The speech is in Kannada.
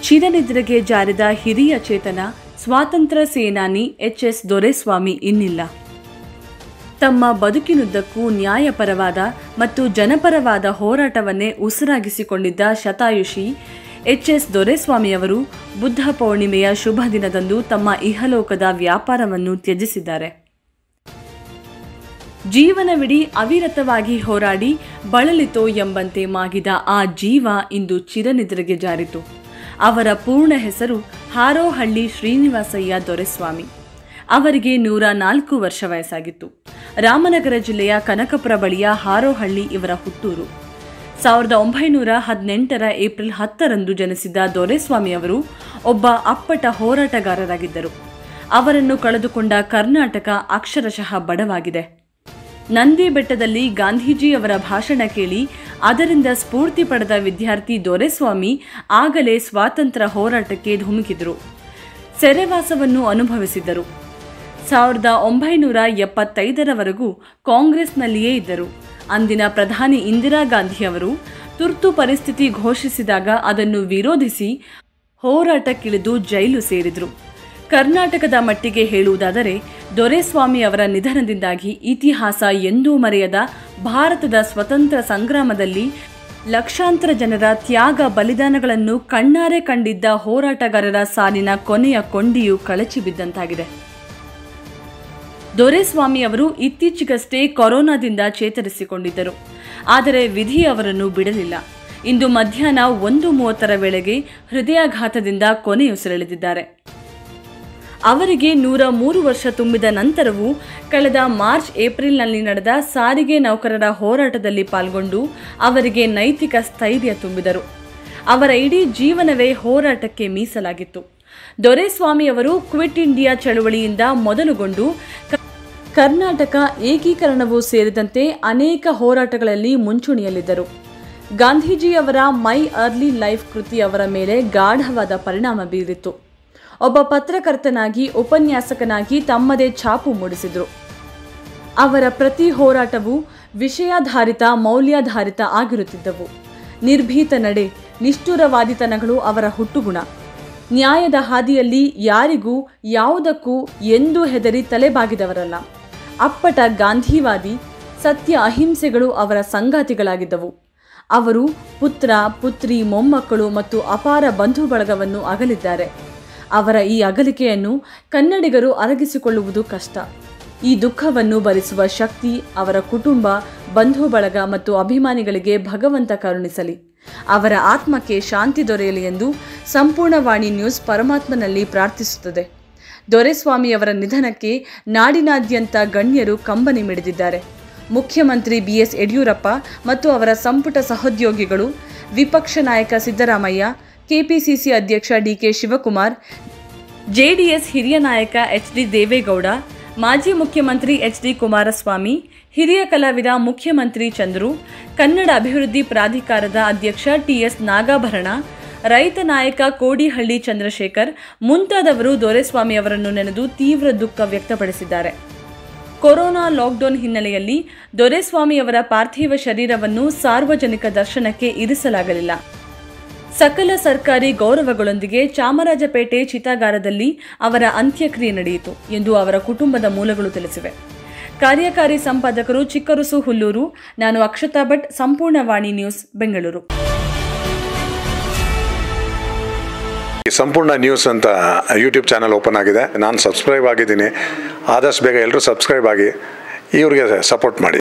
ಚಿರನಿದ್ರೆಗೆ ಜಾರಿದ ಹಿರಿಯ ಚೇತನ ಸ್ವಾತಂತ್ರ್ಯ ಸೇನಾನಿ ಎಚ್ ಎಸ್ ದೊರೆಸ್ವಾಮಿ ಇನ್ನಿಲ್ಲ ತಮ್ಮ ಬದುಕಿನುದ್ದಕ್ಕೂ ನ್ಯಾಯಪರವಾದ ಮತ್ತು ಜನಪರವಾದ ಹೋರಾಟವನ್ನೇ ಉಸಿರಾಗಿಸಿಕೊಂಡಿದ್ದ ಶತಾಯುಷಿ ಎಚ್ ಎಸ್ ದೊರೆಸ್ವಾಮಿಯವರು ಬುದ್ಧ ಪೌರ್ಣಿಮೆಯ ಶುಭ ದಿನದಂದು ತಮ್ಮ ಇಹಲೋಕದ ವ್ಯಾಪಾರವನ್ನು ತ್ಯಜಿಸಿದ್ದಾರೆ ಜೀವನವಿಡೀ ಅವಿರತವಾಗಿ ಹೋರಾಡಿ ಬಳಲಿತೋ ಎಂಬಂತೆ ಮಾಗಿದ ಆ ಜೀವ ಇಂದು ಚಿರನಿದ್ರೆಗೆ ಜಾರಿತು ಅವರ ಪೂರ್ಣ ಹೆಸರು ಹಾರೋಹಳ್ಳಿ ಶ್ರೀನಿವಾಸಯ್ಯ ದೊರೆಸ್ವಾಮಿ ಅವರಿಗೆ ನೂರ ನಾಲ್ಕು ವರ್ಷ ವಯಸ್ಸಾಗಿತ್ತು ರಾಮನಗರ ಜಿಲ್ಲೆಯ ಕನಕಪುರ ಬಳಿಯ ಹಾರೋಹಳ್ಳಿ ಇವರ ಹುಟ್ಟೂರು ಸಾವಿರದ ಒಂಬೈನೂರ ಹದಿನೆಂಟರ ಏಪ್ರಿಲ್ ಹತ್ತರಂದು ಜನಿಸಿದ ದೊರೆಸ್ವಾಮಿ ಅವರು ಒಬ್ಬ ಅಪ್ಪಟ ಹೋರಾಟಗಾರರಾಗಿದ್ದರು ಅವರನ್ನು ಕಳೆದುಕೊಂಡ ಕರ್ನಾಟಕ ಅಕ್ಷರಶಃ ಬಡವಾಗಿದೆ ನಂದಿ ಬೆಟ್ಟದಲ್ಲಿ ಗಾಂಧೀಜಿಯವರ ಭಾಷಣ ಕೇಳಿ ಅದರಿಂದ ಸ್ಫೂರ್ತಿ ಪಡೆದ ವಿದ್ಯಾರ್ಥಿ ದೊರೆಸ್ವಾಮಿ ಆಗಲೇ ಸ್ವಾತಂತ್ರ್ಯ ಹೋರಾಟಕ್ಕೆ ಧುಮುಕಿದರು ಸೆರೆವಾಸವನ್ನು ಅನುಭವಿಸಿದ್ದರು ಸಾವಿರದ ಒಂಬೈನೂರ ಎಪ್ಪತ್ತೈದರವರೆಗೂ ಕಾಂಗ್ರೆಸ್ನಲ್ಲಿಯೇ ಇದ್ದರು ಅಂದಿನ ಪ್ರಧಾನಿ ಇಂದಿರಾ ಗಾಂಧಿಯವರು ತುರ್ತು ಪರಿಸ್ಥಿತಿ ಘೋಷಿಸಿದಾಗ ಅದನ್ನು ವಿರೋಧಿಸಿ ಹೋರಾಟಕ್ಕಿಳಿದು ಜೈಲು ಸೇರಿದರು ಕರ್ನಾಟಕದ ಮಟ್ಟಿಗೆ ಹೇಳುವುದಾದರೆ ದೊರೆಸ್ವಾಮಿ ಅವರ ನಿಧನದಿಂದಾಗಿ ಇತಿಹಾಸ ಎಂದೂ ಮರೆಯದ ಭಾರತದ ಸ್ವತಂತ್ರ ಸಂಗ್ರಾಮದಲ್ಲಿ ಲಕ್ಷಾಂತರ ಜನರ ತ್ಯಾಗ ಬಲಿದಾನಗಳನ್ನು ಕಣ್ಣಾರೆ ಕಂಡಿದ್ದ ಹೋರಾಟಗಾರರ ಸಾಲಿನ ಕೊನೆಯ ಕೊಂಡಿಯು ಕಳಚಿ ಬಿದ್ದಂತಾಗಿದೆ ದೊರೆಸ್ವಾಮಿ ಅವರು ಇತ್ತೀಚೆಗಷ್ಟೇ ಕೊರೋನಾದಿಂದ ಚೇತರಿಸಿಕೊಂಡಿದ್ದರು ಆದರೆ ವಿಧಿ ಅವರನ್ನು ಬಿಡಲಿಲ್ಲ ಇಂದು ಮಧ್ಯಾಹ್ನ ಒಂದು ಮೂವತ್ತರ ವೇಳೆಗೆ ಹೃದಯಾಘಾತದಿಂದ ಕೊನೆಯುಸಿರೆಳೆದಿದ್ದಾರೆ ಅವರಿಗೆ ನೂರ ಮೂರು ವರ್ಷ ತುಂಬಿದ ನಂತರವೂ ಕಳೆದ ಮಾರ್ಚ್ ಏಪ್ರಿಲ್ನಲ್ಲಿ ನಡೆದ ಸಾರಿಗೆ ನೌಕರರ ಹೋರಾಟದಲ್ಲಿ ಪಾಲ್ಗೊಂಡು ಅವರಿಗೆ ನೈತಿಕ ಸ್ಥೈರ್ಯ ತುಂಬಿದರು ಅವರ ಇಡೀ ಜೀವನವೇ ಹೋರಾಟಕ್ಕೆ ಮೀಸಲಾಗಿತ್ತು ದೊರೆಸ್ವಾಮಿ ಅವರು ಕ್ವಿಟ್ ಇಂಡಿಯಾ ಚಳವಳಿಯಿಂದ ಮೊದಲುಗೊಂಡು ಕ- ಕರ್ನಾಟಕ ಏಕೀಕರಣವೂ ಸೇರಿದಂತೆ ಅನೇಕ ಹೋರಾಟಗಳಲ್ಲಿ ಮುಂಚೂಣಿಯಲ್ಲಿದ್ದರು ಗಾಂಧೀಜಿಯವರ ಮೈ ಅರ್ಲಿ ಲೈಫ್ ಕೃತಿ ಅವರ ಮೇಲೆ ಗಾಢವಾದ ಪರಿಣಾಮ ಬೀರಿತ್ತು ಒಬ್ಬ ಪತ್ರಕರ್ತನಾಗಿ ಉಪನ್ಯಾಸಕನಾಗಿ ತಮ್ಮದೇ ಛಾಪು ಮೂಡಿಸಿದರು ಅವರ ಪ್ರತಿ ಹೋರಾಟವು ವಿಷಯಾಧಾರಿತ ಮೌಲ್ಯಾಧಾರಿತ ಆಗಿರುತ್ತಿದ್ದವು ನಿರ್ಭೀತ ನಡೆ ನಿಷ್ಠುರವಾದಿತನಗಳು ಅವರ ಹುಟ್ಟುಗುಣ ನ್ಯಾಯದ ಹಾದಿಯಲ್ಲಿ ಯಾರಿಗೂ ಯಾವುದಕ್ಕೂ ಎಂದೂ ಹೆದರಿ ತಲೆಬಾಗಿದವರಲ್ಲ ಅಪ್ಪಟ ಗಾಂಧಿವಾದಿ ಸತ್ಯ ಅಹಿಂಸೆಗಳು ಅವರ ಸಂಗಾತಿಗಳಾಗಿದ್ದವು ಅವರು ಪುತ್ರ ಪುತ್ರಿ ಮೊಮ್ಮಕ್ಕಳು ಮತ್ತು ಅಪಾರ ಬಂಧು ಬಳಗವನ್ನು ಅಗಲಿದ್ದಾರೆ ಅವರ ಈ ಅಗಲಿಕೆಯನ್ನು ಕನ್ನಡಿಗರು ಅರಗಿಸಿಕೊಳ್ಳುವುದು ಕಷ್ಟ ಈ ದುಃಖವನ್ನು ಭರಿಸುವ ಶಕ್ತಿ ಅವರ ಕುಟುಂಬ ಬಂಧು ಬಳಗ ಮತ್ತು ಅಭಿಮಾನಿಗಳಿಗೆ ಭಗವಂತ ಕರುಣಿಸಲಿ ಅವರ ಆತ್ಮಕ್ಕೆ ಶಾಂತಿ ದೊರೆಯಲಿ ಎಂದು ಸಂಪೂರ್ಣವಾಣಿ ನ್ಯೂಸ್ ಪರಮಾತ್ಮನಲ್ಲಿ ಪ್ರಾರ್ಥಿಸುತ್ತದೆ ದೊರೆಸ್ವಾಮಿಯವರ ನಿಧನಕ್ಕೆ ನಾಡಿನಾದ್ಯಂತ ಗಣ್ಯರು ಕಂಬನಿ ಮಿಡಿದಿದ್ದಾರೆ ಮುಖ್ಯಮಂತ್ರಿ ಬಿಎಸ್ ಯಡಿಯೂರಪ್ಪ ಮತ್ತು ಅವರ ಸಂಪುಟ ಸಹೋದ್ಯೋಗಿಗಳು ವಿಪಕ್ಷ ನಾಯಕ ಸಿದ್ದರಾಮಯ್ಯ ಕೆಪಿಸಿಸಿ ಅಧ್ಯಕ್ಷ ಡಿಕೆ ಶಿವಕುಮಾರ್ ಜೆಡಿಎಸ್ ಹಿರಿಯ ನಾಯಕ ಎಚ್ ಡಿ ದೇವೇಗೌಡ ಮಾಜಿ ಮುಖ್ಯಮಂತ್ರಿ ಎಚ್ ಡಿ ಕುಮಾರಸ್ವಾಮಿ ಹಿರಿಯ ಕಲಾವಿದ ಮುಖ್ಯಮಂತ್ರಿ ಚಂದ್ರು ಕನ್ನಡ ಅಭಿವೃದ್ಧಿ ಪ್ರಾಧಿಕಾರದ ಅಧ್ಯಕ್ಷ ಟಿಎಸ್ ನಾಗಾಭರಣ ರೈತ ನಾಯಕ ಕೋಡಿಹಳ್ಳಿ ಚಂದ್ರಶೇಖರ್ ಮುಂತಾದವರು ದೊರೆಸ್ವಾಮಿ ಅವರನ್ನು ನೆನೆದು ತೀವ್ರ ದುಃಖ ವ್ಯಕ್ತಪಡಿಸಿದ್ದಾರೆ ಕೊರೋನಾ ಲಾಕ್ಡೌನ್ ಹಿನ್ನೆಲೆಯಲ್ಲಿ ದೊರೆಸ್ವಾಮಿ ಅವರ ಪಾರ್ಥಿವ ಶರೀರವನ್ನು ಸಾರ್ವಜನಿಕ ದರ್ಶನಕ್ಕೆ ಇರಿಸಲಾಗಲಿಲ್ಲ ಸಕಲ ಸರ್ಕಾರಿ ಗೌರವಗಳೊಂದಿಗೆ ಚಾಮರಾಜಪೇಟೆ ಚಿತಾಗಾರದಲ್ಲಿ ಅವರ ಅಂತ್ಯಕ್ರಿಯೆ ನಡೆಯಿತು ಎಂದು ಅವರ ಕುಟುಂಬದ ಮೂಲಗಳು ತಿಳಿಸಿವೆ ಕಾರ್ಯಕಾರಿ ಸಂಪಾದಕರು ಚಿಕ್ಕರುಸು ಹುಲ್ಲೂರು ನಾನು ಅಕ್ಷತಾ ಭಟ್ ಸಂಪೂರ್ಣವಾಣಿ ನ್ಯೂಸ್ ಬೆಂಗಳೂರು ಈ ಸಂಪೂರ್ಣ ನ್ಯೂಸ್ ಅಂತ ಯೂಟ್ಯೂಬ್ ಚಾನಲ್ ಓಪನ್ ಆಗಿದೆ ನಾನು ಸಬ್ಸ್ಕ್ರೈಬ್ ಆಗಿದ್ದೀನಿ ಆದಷ್ಟು ಬೇಗ ಎಲ್ಲರೂ ಸಬ್ಸ್ಕ್ರೈಬ್ ಆಗಿ ಇವ್ರಿಗೆ ಸಪೋರ್ಟ್ ಮಾಡಿ